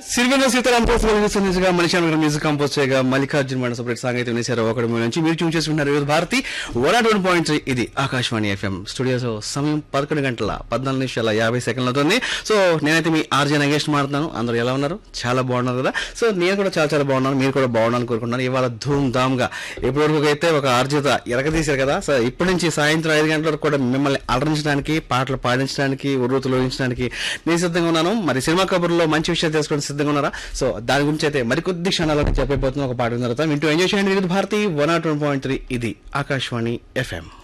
సిరివెన్న సీతారాం కోసం నిజంగా మనిషి అనుకున్న మ్యూజిక్ కంపోజ్ చేయగా మల్లికార్జున్ మండ సపరేట్ సాంగ్ అయితే వినేశారు ఒకటి మూడు నుంచి మీరు చూసి చేసుకుంటున్నారు Vividh Bharati one nought one point three ఇది ఆకాశవాణి ఎఫ్ఎం స్టూడియోస్ సమయం పదకొండు గంటల పద్నాలుగు నిమిషాల యాభై సెకండ్లు అవుతుంది సో నేనైతే మీ ఆర్జే నగేష్ మాట్లాడుతున్నాను అందరూ ఎలా ఉన్నారు చాలా బాగున్నారు కదా సో నేను కూడా చాలా చాలా బాగున్నాను మీరు కూడా బాగున్నాను కోరుకుంటున్నాను ఇవాళ ధూమ్ ధామ్ గా ఇప్పటివరకు అయితే ఒక ఆర్జిత ఎరగదీశారు కదా సో ఇప్పటి నుంచి సాయంత్రం ఐదు గంటల వరకు కూడా మిమ్మల్ని అలరించడానికి పాటలు పాడించడానికి ఉర్రూతులు ఊహించడానికి నేను సిద్ధంగా ఉన్నాను మరి సినిమా కబుర్లో మంచి విషయాలు తెలుసుకోవడానికి సిద్ధంగా ఉన్నారా సో దాని గురించి అయితే మరికొద్ది క్షణాల్లో చెప్పబోతున్న ఒక పాట విన్న తర్వాత వింటూ ఎంజాయ్ చేయండి Vividh Bharati one nought one point three ఇది ఆకాశవాణి ఎఫ్ఎం